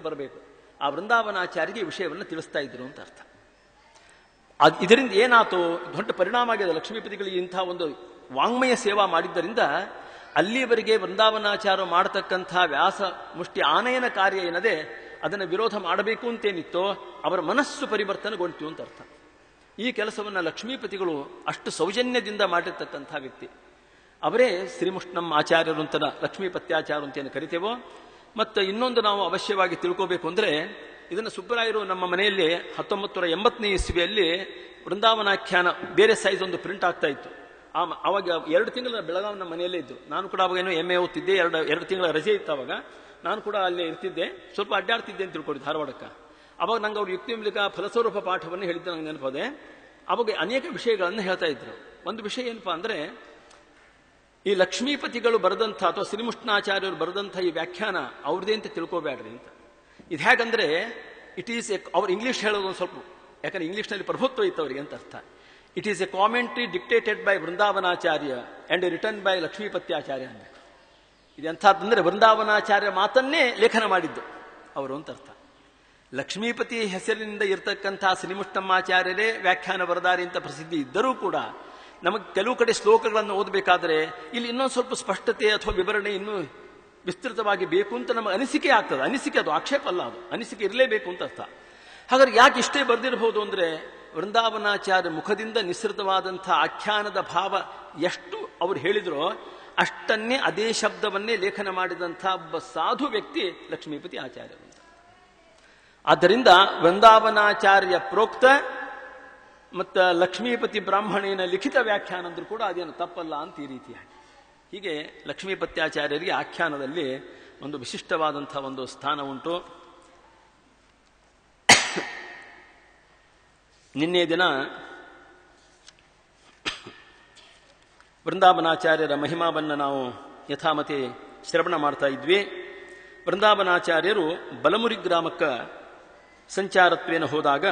ಬರಬೇಕು ಆ ವೃಂದಾವನಾಚಾರ್ಯಗೆ ಈ ವಿಷಯವನ್ನು ತಿಳಿಸ್ತಾ ಇದ್ರು ಅಂತ ಅರ್ಥ ಅದ್ ಇದರಿಂದ ಏನಾತು ದೊಡ್ಡ ಪರಿಣಾಮ ಆಗಿದೆ ಲಕ್ಷ್ಮೀಪತಿಗಳಿಗೆ ಇಂಥ ಒಂದು ವಾಂಗ್ಮಯ ಸೇವಾ ಮಾಡಿದ್ದರಿಂದ ಅಲ್ಲಿಯವರೆಗೆ ವೃಂದಾವನಾಚಾರ ಮಾಡತಕ್ಕಂಥ ವ್ಯಾಸ ಮುಷ್ಟಿ ಆನಯನ ಕಾರ್ಯ ಏನದೆ ಅದನ್ನು ವಿರೋಧ ಮಾಡಬೇಕು ಅಂತೇನಿತ್ತೋ ಅವರ ಮನಸ್ಸು ಪರಿವರ್ತನೆಗೊಂಡಿತು ಅಂತ ಅರ್ಥ ಈ ಕೆಲಸವನ್ನು ಲಕ್ಷ್ಮೀಪತಿಗಳು ಅಷ್ಟು ಸೌಜನ್ಯದಿಂದ ಮಾಡಿರ್ತಕ್ಕಂಥ ವ್ಯಕ್ತಿ ಅವರೇ ಶ್ರೀಮುಷ್ಣಂ ಆಚಾರ್ಯರು ಅಂತ ಲಕ್ಷ್ಮೀಪತ್ಯಾಚಾರ ಅಂತ ಏನು ಕರಿತೇವೋ ಮತ್ತು ಇನ್ನೊಂದು ನಾವು ಅವಶ್ಯವಾಗಿ ತಿಳ್ಕೋಬೇಕು ಅಂದರೆ ಇದನ್ನು ಸುಬ್ಬರಾಯರು ನಮ್ಮ ಮನೆಯಲ್ಲಿ ಹತ್ತೊಂಬತ್ತು ನೂರ ಎಂಬತ್ತನೇ ಇಸ್ವಿಯಲ್ಲಿ ವೃಂದಾವನಾಖ್ಯಾನ ಬೇರೆ ಸೈಜ್ ಒಂದು ಪ್ರಿಂಟ್ ಆಗ್ತಾ ಇತ್ತು ಆ ಅವಾಗ ಎರಡು ತಿಂಗಳ ಬೆಳಗಾವಿ ನಮ್ಮ ಮನೆಯಲ್ಲೇ ಇದ್ದು ನಾನು ಕೂಡ ಅವಾಗ ಏನೋ ಎಮ್ ಎ ಓದ್ತಿದ್ದೆ ಎರಡು ಎರಡು ತಿಂಗಳ ರಜೆ ಇತ್ತು ಅವಾಗ ನಾನು ಕೂಡ ಅಲ್ಲೇ ಇರ್ತಿದ್ದೆ ಸ್ವಲ್ಪ ಅಡ್ಡಾಡ್ತಿದ್ದೆ ಅಂತ ತಿಳ್ಕೊಡಿ ಧಾರವಾಡಕ್ಕೆ ಅವಾಗ ನಂಗೆ ಅವ್ರು ಯುಕ್ತಿ ಮೂಲಕ ಫಲಸ್ವರೂಪ ಪಾಠವನ್ನು ಹೇಳಿದ್ದೆ ನಂಗೆ ನೆನಪದೆ ಅವಾಗ ಅನೇಕ ವಿಷಯಗಳನ್ನು ಹೇಳ್ತಾ ಇದ್ರು ಒಂದು ವಿಷಯ ಏನಪ್ಪಾ ಅಂದ್ರೆ ಈ ಲಕ್ಷ್ಮೀಪತಿಗಳು ಬರೆದಂಥ ಅಥವಾ ಶ್ರೀಮುಷ್ಣಾಚಾರ್ಯರು ಬರೆದಂಥ ಈ ವ್ಯಾಖ್ಯಾನ ಅವ್ರದೇ ಅಂತ ತಿಳ್ಕೋಬೇಡ್ರಿ ಅಂತ ಇದು ಹೇಗಂದ್ರೆ ಇಟ್ ಈಸ್ ಎ ಅವ್ರು ಇಂಗ್ಲಿಷ್ ಹೇಳೋದು ಒಂದು ಸ್ವಲ್ಪ ಯಾಕಂದ್ರೆ ಇಂಗ್ಲಿಷ್ನಲ್ಲಿ ಪ್ರಭುತ್ವ ಇತ್ತು ಅವರಿಗೆ ಅಂತ ಅರ್ಥ it is a commentary dictated by Vrindavanacharya and written by Lakshmipatyacharya ಅಂದ್ರೆ ಇದೆಂಥದ್ದಂದ್ರೆ ವೃಂದಾವನಾಚಾರ್ಯ ಮಾತನ್ನೇ ಲೇಖನ ಮಾಡಿದ್ದು ಅವರು ಅಂತ ಅರ್ಥ ಲಕ್ಷ್ಮೀಪತಿ ಹೆಸರಿನಿಂದ ಇರತಕ್ಕಂಥ ಶ್ರೀಮುಷ್ಟಮ್ಮಾಚಾರ್ಯರೇ ವ್ಯಾಖ್ಯಾನ ಬರದಾರಿ ಅಂತ ಪ್ರಸಿದ್ಧಿ ಇದ್ದರೂ ಕೂಡ ನಮಗೆ ಕೆಲವು ಕಡೆ ಶ್ಲೋಕಗಳನ್ನು ಓದಬೇಕಾದ್ರೆ ಇಲ್ಲಿ ಇನ್ನೊಂದು ಸ್ವಲ್ಪ ಸ್ಪಷ್ಟತೆ ಅಥವಾ ವಿವರಣೆ ಇನ್ನೂ ವಿಸ್ತೃತವಾಗಿ ಬೇಕು ಅಂತ ನಮಗೆ ಅನಿಸಿಕೆ ಆಗ್ತದೆ ಅನಿಸಿಕೆ ಅದು ಆಕ್ಷೇಪ ಅಲ್ಲ ಅದು ಅನಿಸಿಕೆ ಇರಲೇಬೇಕು ಅಂತ ಅರ್ಥ ಹಾಗಾದ್ರೆ ಯಾಕೆ ಇಷ್ಟೇ ಬರೆದಿರಬಹುದು ಅಂದ್ರೆ ವೃಂದಾವನಾಚಾರ್ಯ ಮುಖದಿಂದ ನಿಸೃತವಾದಂಥ ಆಖ್ಯಾನದ ಭಾವ ಎಷ್ಟು ಅವರು ಹೇಳಿದ್ರೋ ಅಷ್ಟನ್ನೇ ಅದೇ ಶಬ್ದವನ್ನೇ ಲೇಖನ ಮಾಡಿದಂಥ ಒಬ್ಬ ಸಾಧು ವ್ಯಕ್ತಿ ಲಕ್ಷ್ಮೀಪತಿ ಆಚಾರ್ಯರು ಅಂತ ಆದ್ದರಿಂದ ವೃಂದಾವನಾಚಾರ್ಯ ಪ್ರೋಕ್ತ ಮತ್ತು ಲಕ್ಷ್ಮೀಪತಿ ಬ್ರಾಹ್ಮಣೇನ ಲಿಖಿತ ವ್ಯಾಖ್ಯಾನ ಅಂದ್ರೂ ಕೂಡ ಅದೇನು ತಪ್ಪಲ್ಲ ಅಂತ ಈ ರೀತಿಯಾಗಿ ಹೀಗೆ ಲಕ್ಷ್ಮೀಪತ್ಯಾಚಾರ್ಯರಿಗೆ ಆಖ್ಯಾನದಲ್ಲಿ ಒಂದು ವಿಶಿಷ್ಟವಾದಂಥ ಒಂದು ಸ್ಥಾನ ಉಂಟು ನಿನ್ನೆ ದಿನ ವೃಂದಾವನಾಚಾರ್ಯರ ಮಹಿಮಾವನ್ನು ನಾವು ಯಥಾಮತಿ ಶ್ರವಣ ಮಾಡ್ತಾ ಇದ್ವಿ ವೃಂದಾವನಾಚಾರ್ಯರು ಬಲಮುರಿ ಗ್ರಾಮಕ್ಕೆ ಸಂಚಾರತ್ವೇನ ಹೋದಾಗ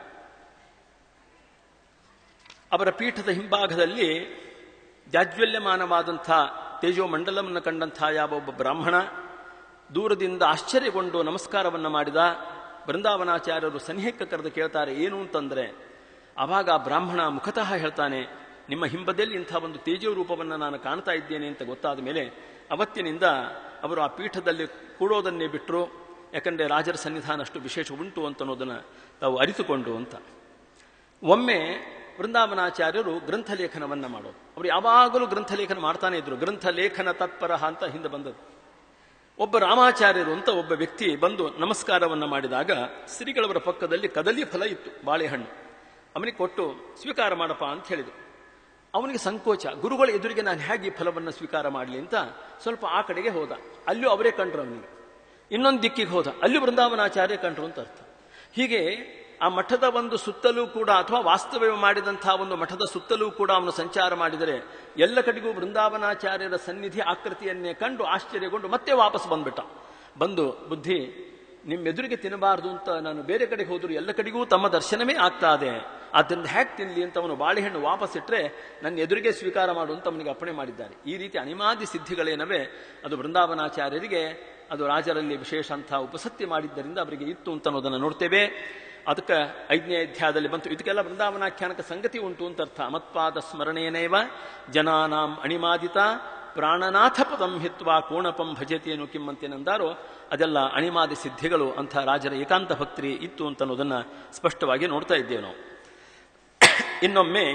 ಅವರ ಪೀಠದ ಹಿಂಭಾಗದಲ್ಲಿ ಜಾಜ್ವಲ್ಯಮಾನವಾದಂಥ ತೇಜೋಮಂಡಲವನ್ನು ಕಂಡಂಥ ಯಾವ ಒಬ್ಬ ಬ್ರಾಹ್ಮಣ ದೂರದಿಂದ ಆಶ್ಚರ್ಯಗೊಂಡು ನಮಸ್ಕಾರವನ್ನು ಮಾಡಿದ ಬೃಂದಾವನಾಚಾರ್ಯರು ಸನ್ನಿಹಕ್ಕೆ ಕರೆದು ಕೇಳ್ತಾರೆ ಏನು ಅಂತಂದ್ರೆ ಆವಾಗ ಆ ಬ್ರಾಹ್ಮಣ ಮುಖತಃ ಹೇಳ್ತಾನೆ ನಿಮ್ಮ ಹಿಂಬದಿಯಲ್ಲಿ ಇಂಥ ಒಂದು ತೇಜೋ ರೂಪವನ್ನು ನಾನು ಕಾಣ್ತಾ ಇದ್ದೇನೆ ಅಂತ ಗೊತ್ತಾದ ಮೇಲೆ ಅವತ್ತಿನಿಂದ ಅವರು ಆ ಪೀಠದಲ್ಲಿ ಕೂಡೋದನ್ನೇ ಬಿಟ್ಟರು ಯಾಕಂದರೆ ರಾಜರ ಸನ್ನಿಧಾನ ಅಷ್ಟು ವಿಶೇಷ ಉಂಟು ಅಂತ ಅನ್ನೋದನ್ನು ತಾವು ಅರಿತುಕೊಂಡು ಅಂತ ಒಮ್ಮೆ ವೃಂದಾವನಾಚಾರ್ಯರು ಗ್ರಂಥಲೇಖನವನ್ನ ಮಾಡೋದು ಅವರು ಯಾವಾಗಲೂ ಗ್ರಂಥಲೇಖನ ಮಾಡ್ತಾನೆ ಇದ್ರು ಗ್ರಂಥಲೇಖನ ತತ್ಪರ ಅಂತ ಹಿಂದೆ ಬಂದದ್ದು ಒಬ್ಬ ರಾಮಾಚಾರ್ಯರು ಅಂತ ಒಬ್ಬ ವ್ಯಕ್ತಿ ಬಂದು ನಮಸ್ಕಾರವನ್ನ ಮಾಡಿದಾಗ ಶ್ರೀಗಳವರ ಪಕ್ಕದಲ್ಲಿ ಕದಲಿ ಫಲ ಇತ್ತು ಬಾಳೆಹಣ್ಣು ಅವನಿಗೆ ಕೊಟ್ಟು ಸ್ವೀಕಾರ ಮಾಡಪ್ಪ ಅಂತ ಹೇಳಿದರು ಅವನಿಗೆ ಸಂಕೋಚ ಗುರುಗಳ ಎದುರಿಗೆ ನಾನು ಹೇಗೆ ಈ ಫಲವನ್ನು ಸ್ವೀಕಾರ ಮಾಡಲಿ ಅಂತ ಸ್ವಲ್ಪ ಆ ಕಡೆಗೆ ಹೋದ ಅಲ್ಲೂ ಅವರೇ ಕಂಡ್ರು ಅವನಿಗೆ ಇನ್ನೊಂದು ದಿಕ್ಕಿಗೆ ಹೋದ ಅಲ್ಲಿ ಬೃಂದಾವನಾಚಾರ್ಯ ಕಂಡ್ರು ಅಂತ ಅರ್ಥ ಹೀಗೆ ಆ ಮಠದ ಒಂದು ಸುತ್ತಲೂ ಕೂಡ ಅಥವಾ ವಾಸ್ತವ್ಯ ಮಾಡಿದಂತಹ ಒಂದು ಮಠದ ಸುತ್ತಲೂ ಕೂಡ ಅವನು ಸಂಚಾರ ಮಾಡಿದರೆ ಎಲ್ಲ ಕಡೆಗೂ ಬೃಂದಾವನಾಚಾರ್ಯರ ಸನ್ನಿಧಿ ಆಕೃತಿಯನ್ನೇ ಕಂಡು ಆಶ್ಚರ್ಯಗೊಂಡು ಮತ್ತೆ ವಾಪಸ್ ಬಂದ್ಬಿಟ್ಟ ಬಂದು ಬುದ್ಧಿ ನಿಮ್ಮ ಎದುರಿಗೆ ತಿನ್ನಬಾರದು ಅಂತ ನಾನು ಬೇರೆ ಕಡೆಗೆ ಹೋದ್ರು ಎಲ್ಲ ಕಡೆಗೂ ತಮ್ಮ ದರ್ಶನವೇ ಆಗ್ತಾ ಇದೆ ಆದ್ದರಿಂದ ಹ್ಯಾಕ್ ತಿನ್ಲಿ ಅಂತ ಅವನು ಬಾಳೆಹಣ್ಣು ವಾಪಸ್ ಇಟ್ಟರೆ ನನ್ನ ಎದುರಿಗೆ ಸ್ವೀಕಾರ ಮಾಡು ಅಂತ ಅವನಿಗೆ ಅಪ್ಪಣೆ ಮಾಡಿದ್ದಾರೆ ಈ ರೀತಿ ಅನಿಮಾದಿ ಸಿದ್ಧಿಗಳೇನವೇ ಅದು ಬೃಂದಾವನಾಚಾರ್ಯರಿಗೆ ಅದು ರಾಜರಲ್ಲಿ ವಿಶೇಷ ಅಂತ ಉಪಸತ್ತಿ ಮಾಡಿದ್ದರಿಂದ ಅವರಿಗೆ ಇತ್ತು ಅಂತ ಅನ್ನೋದನ್ನು ನೋಡ್ತೇವೆ ಅದಕ್ಕೆ ಐದನೇ ಅಧ್ಯಾಯದಲ್ಲಿ ಬಂತು ಇದಕ್ಕೆಲ್ಲ ಬೃಂದಾವನಾಖ್ಯಾನಕ ಸಂಗತಿ ಉಂಟು ಅಂತ ಅರ್ಥ ಮತ್ಪಾದ ಸ್ಮರಣೇನೇವ ಜನಾನಾಂ ಅಣಿಮಾದಿತ ಪ್ರಾಣನಾಥ ಪದಂ ಹಿತ್ವಾ ಕೋಣಪಂ ಭಜತಿಯನ್ನು ಕಿಮ್ಮಂತೇನೆಂದಾರೋ ಅದೆಲ್ಲ ಅಣಿಮಾದಿ ಸಿದ್ಧಿಗಳು ಅಂಥ ರಾಜರ ಏಕಾಂತ ಭಕ್ತಿ ಇತ್ತು ಅಂತ ಅನ್ನೋದನ್ನ ಸ್ಪಷ್ಟವಾಗಿ ನೋಡ್ತಾ ಇದ್ದೇವೆ ನಾವು ಇನ್ನೊಮ್ಮೆ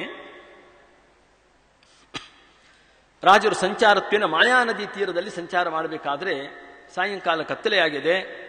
ರಾಜರು ಸಂಚಾರತ್ವೇನ ಮಾಯಾ ನದಿ ತೀರದಲ್ಲಿ ಸಂಚಾರ ಮಾಡಬೇಕಾದ್ರೆ ಸಾಯಂಕಾಲ ಕತ್ತಲೆಯಾಗಿದೆ